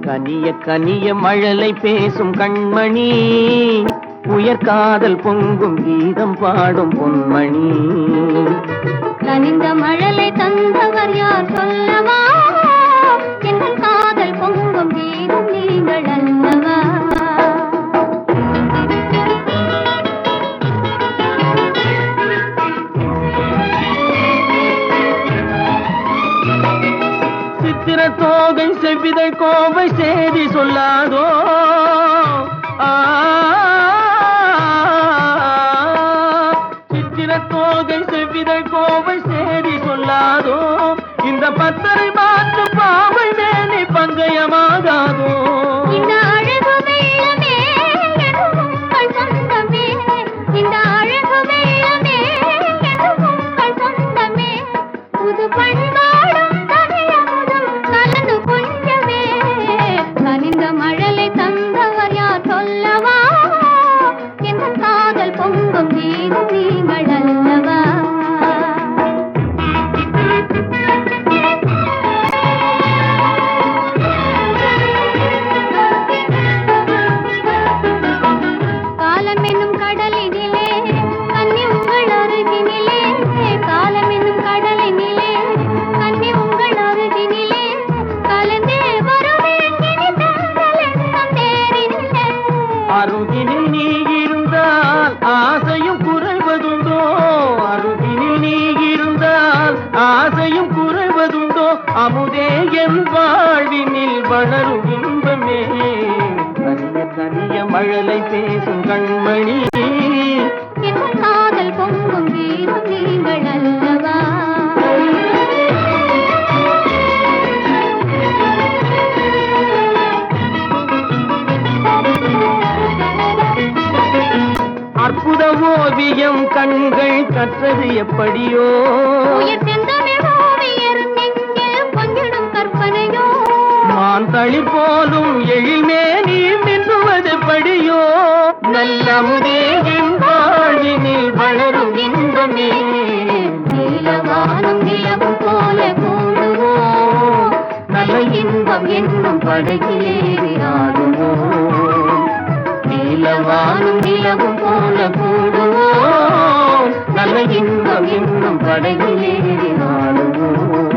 கனிய கனிய மழலை பேசும் கண்மணி உயர்காதல் பொங்கும் கீதம் பாடும் பொன்மணி கனிந்த மழலை தந்தவர் யார் சொல்லவா எங்கள் காதல் பொங்கும் கீதம் நீங்கள் அல்லவா சித்திர தோகை செவ்விதழ் கோவை செய்தி சொல்லாதோ ஆ, சித்திர தோகை செவ்விதழ் கோவை செய்தி சொல்லாதோ இந்த பத்தரை மாற்று பாவை மேனி பங்கயமாகாதோ இந்த அழகு வெள்ளமே எதுவும் உங்கள் சொந்தமே இந்த அழகு வெள்ளமே எதுவும் உங்கள் சொந்தமே புது பண்பாடும் தமிழமுதும் கலந்து கொஞ்சமே கனிந்த மழலை தந்தவர் யார் சொல்லவா எந்த காதல் பொங்கும் கீதம் நீங்கள் அல்லவா காலம் என்னும் கடலினிலே கன்னி உங்கள் அருகினிலே காலம் என்னும் கடலினிலே கன்னி உங்கள் அருகினிலே கலந்தே வருவேன் இனி தங்கள் எண்ணம் தேரினிலே அருகினில் நீ இருந்தால் ஆசையும் குறைவதுண்டோ அருகினில் நீ இருந்தால் ஆசையும் குறைவதுண்டோ அமுதே என் வாழ்வினில் வளரும் இன்பமே கனிய கனிய மழலை பேசும் கண்மணி என் காதல் பொங்கும் கீதம் நீங்கள் அல்லவா அற்புத ஓவியம் கண்கள் கற்றது எப்படியோ உயிர் செந்தமிழ் ஓவியர் நெஞ்சில் கொஞ்சிடும் கற்பனையோ மான் தளி போலும் எழில்மே நீ மின்னுவது படியோ நல்ல முதேவின் வாழ்வினில் வளரும் இன்பமே நீலவானம் நிலவும் போல கூடுவோம் நல்ல இன்பம் என்னும் படகிலேறி ஆடுவோம் நீலவானும் நிலவும் போல கூடுவோம் நல்ல இன்பம் என்னும் படகிலேறி ஆடுவோம்